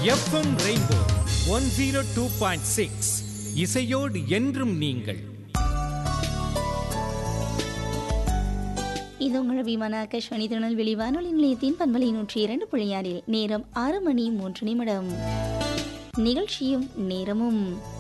FM rainbow one zero two point six இசையோடு என்றும் நீங்கள் இது உங்கள் விமான ஆகாஷ்வாணி திருநெல்வேலி வானொலி நிலையத்தின் பண்பலை நூற்றி இரண்டு புள்ளியாறில் நேரம் ஆறு மணி மூன்று நிமிடம் நிகழ்ச்சியும் நேரமும்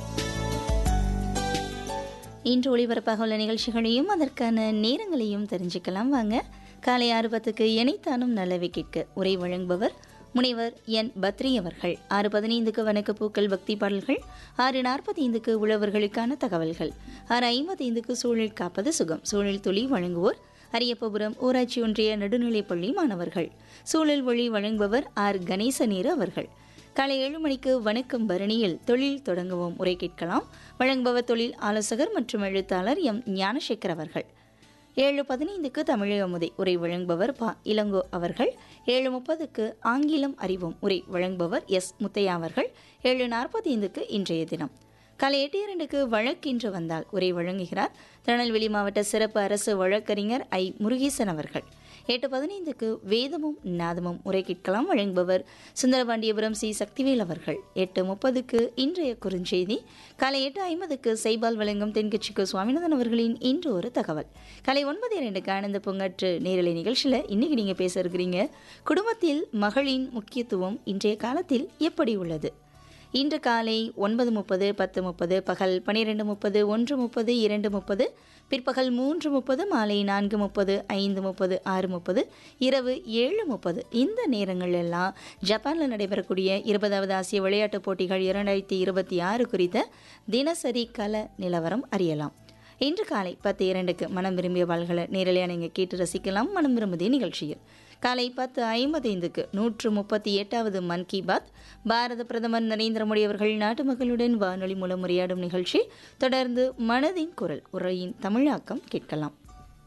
இன்று ஒளிபரப்பாக உள்ள நிகழ்ச்சிகளையும் அதற்கான நேரங்களையும் தெரிஞ்சுக்கலாம் வாங்க காலை ஆறு பத்துக்கு இணைத்தானும் நல்லவை கேட்க உரை வழங்குபவர் முனைவர் என் பத்ரி அவர்கள் ஆறு பதினைந்துக்கு வணக்க பூக்கள் பக்தி பாடல்கள் ஆறு நாற்பத்தி ஐந்துக்கு உழவர்களுக்கான தகவல்கள் ஆறு ஐம்பத்தைந்துக்கு சூழல் காப்பது சுகம் சூழல் துளி வழங்குவோர் அரியப்பபுரம் ஊராட்சி ஒன்றிய நடுநிலைப்பள்ளி மாணவர்கள் சூழல் ஒளி வழங்குபவர் ஆர் கணேசநீர் அவர்கள் காலை ஏழு மணிக்கு வணக்கம் பரணியில் தொழில் தொடங்குவோம் உரை கேட்கலாம் வழங்குபவர் தொழில் ஆலோசகர் மற்றும் எழுத்தாளர் எம் ஞானசேகர் அவர்கள் ஏழு பதினைந்துக்கு தமிழக அமுதை உரை வழங்குபவர் பா இளங்கோ அவர்கள் ஏழு முப்பதுக்கு ஆங்கிலம் அறிவோம் உரை வழங்குபவர் எஸ் முத்தையா அவர்கள் ஏழு நாற்பத்தி ஐந்துக்கு இன்றைய தினம் காலை எட்டு இரண்டுக்கு வழக்கின்று வந்தால் உரை வழங்குகிறார் திருநெல்வேலி மாவட்ட சிறப்பு அரசு வழக்கறிஞர் ஐ முருகேசன் அவர்கள் எட்டு பதினைந்துக்கு வேதமும் நாதமும் உரை கேட்கலாம் வழங்குபவர் சுந்தரபாண்டியபுரம் சி சக்திவேல் அவர்கள் எட்டு முப்பதுக்கு இன்றைய குறுஞ்செய்தி காலை எட்டு ஐம்பதுக்கு சைபால் வழங்கும் தென்கட்சிக்கு சுவாமிநாதன் அவர்களின் இன்று ஒரு தகவல் காலை ஒன்பது இரண்டுக்கு ஆனந்த பொங்கற்று நேரலை நிகழ்ச்சியில் இன்னைக்கு நீங்கள் பேச இருக்கிறீங்க குடும்பத்தில் மகளின் முக்கியத்துவம் இன்றைய காலத்தில் எப்படி உள்ளது இன்று காலை ஒன்பது முப்பது பத்து முப்பது பகல் பன்னிரெண்டு முப்பது ஒன்று முப்பது இரண்டு முப்பது பிற்பகல் மூன்று முப்பது மாலை நான்கு முப்பது ஐந்து முப்பது ஆறு முப்பது இரவு ஏழு முப்பது இந்த நேரங்கள் எல்லாம் ஜப்பானில் நடைபெறக்கூடிய இருபதாவது ஆசிய விளையாட்டுப் போட்டிகள் இரண்டாயிரத்தி இருபத்தி ஆறு குறித்த தினசரி கல நிலவரம் அறியலாம் இன்று காலை பத்து இரண்டுக்கு மனம் விரும்பிய பால்களை நேரலையாக நீங்கள் கேட்டு ரசிக்கலாம் மனம் விரும்புதே நிகழ்ச்சியில் காலை பத்து ஐம்பத்தைந்துக்கு நூற்று முப்பத்தி எட்டாவது மன் கி பாத் பாரத பிரதமர் நரேந்திர மோடி அவர்கள் நாட்டு மக்களுடன் வானொலி மூலம் உரையாடும் நிகழ்ச்சி தொடர்ந்து மனதின் குரல் உரையின் தமிழாக்கம் கேட்கலாம்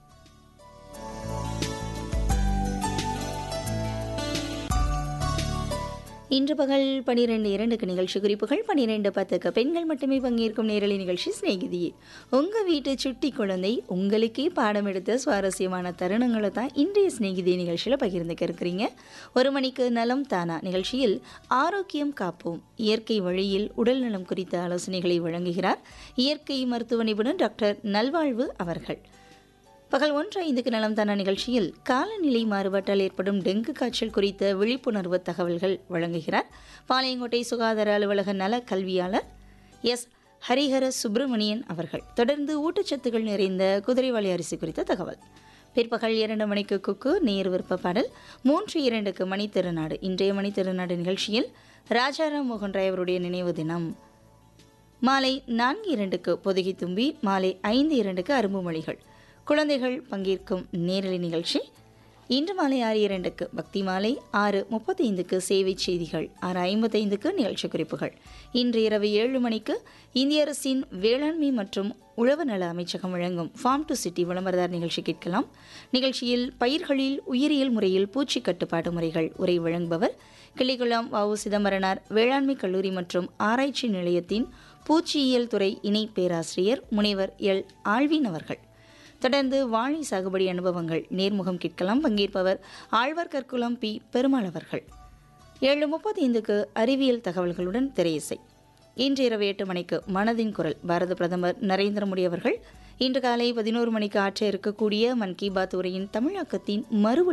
இன்று பகல் பனிரெண்டு இரண்டுக்கு நிகழ்ச்சி குறிப்புகள் பனிரெண்டு பத்துக்கு பெண்கள் மட்டுமே பங்கேற்கும் நேரலை நிகழ்ச்சி சிநேகிதியே உங்கள் வீட்டு சுட்டி குழந்தை உங்களுக்கே பாடம் எடுத்த சுவாரஸ்யமான தருணங்களை தான் இன்றைய சிநேகிதி நிகழ்ச்சியில் பகிர்ந்துக்க இருக்கிறீங்க ஒரு மணிக்கு நலம் தானா நிகழ்ச்சியில் ஆரோக்கியம் காப்போம் இயற்கை வழியில் உடல் நலம் குறித்த ஆலோசனைகளை வழங்குகிறார் இயற்கை மருத்துவ நிபுணர் டாக்டர் நல்வாழ்வு அவர்கள் பகல் ஒன்று ஐந்துக்கு நலம் தான நிகழ்ச்சியில் காலநிலை மாறுபாட்டால் ஏற்படும் டெங்கு காய்ச்சல் குறித்த விழிப்புணர்வு தகவல்கள் வழங்குகிறார் பாளையங்கோட்டை சுகாதார அலுவலக நல கல்வியாளர் எஸ் ஹரிஹர சுப்பிரமணியன் அவர்கள் தொடர்ந்து ஊட்டச்சத்துக்கள் நிறைந்த குதிரைவாளி அரிசி குறித்த தகவல் பிற்பகல் இரண்டு மணிக்கு குக்கு நேர் விருப்ப பாடல் மூன்று இரண்டுக்கு மணி திருநாடு இன்றைய மணி திருநாடு நிகழ்ச்சியில் ராஜாராம் மோகன் ராய் அவருடைய நினைவு தினம் மாலை நான்கு இரண்டுக்கு பொதுகி தும்பி மாலை ஐந்து இரண்டுக்கு அரும்பு மொழிகள் குழந்தைகள் பங்கேற்கும் நேரலை நிகழ்ச்சி இன்று மாலை ஆறு இரண்டுக்கு பக்தி மாலை ஆறு முப்பத்தி ஐந்துக்கு சேவை செய்திகள் ஆறு ஐம்பத்தைந்துக்கு நிகழ்ச்சி குறிப்புகள் இன்று இரவு ஏழு மணிக்கு இந்திய அரசின் வேளாண்மை மற்றும் உழவு நல அமைச்சகம் வழங்கும் ஃபார்ம் டு சிட்டி விளம்பரதார் நிகழ்ச்சி கேட்கலாம் நிகழ்ச்சியில் பயிர்களில் உயிரியல் முறையில் பூச்சி கட்டுப்பாட்டு முறைகள் உரை வழங்குபவர் கிளிகுளம் வவு சிதம்பரனார் வேளாண்மை கல்லூரி மற்றும் ஆராய்ச்சி நிலையத்தின் பூச்சியியல் துறை இணை பேராசிரியர் முனைவர் எல் ஆழ்வின் அவர்கள் தொடர்ந்து வாழை சாகுபடி அனுபவங்கள் நேர்முகம் கேட்கலாம் பங்கேற்பவர் ஆழ்வார் கற்குளம் பி பெருமாள் அவர்கள் ஏழு முப்பத்தி ஐந்துக்கு அறிவியல் தகவல்களுடன் திரையிசை இன்று இரவு எட்டு மணிக்கு மனதின் குரல் பாரத பிரதமர் நரேந்திர மோடி அவர்கள் இன்று காலை பதினோரு மணிக்கு ஆற்ற இருக்கக்கூடிய மன் கி பாத் உரையின் தமிழாக்கத்தின் மறு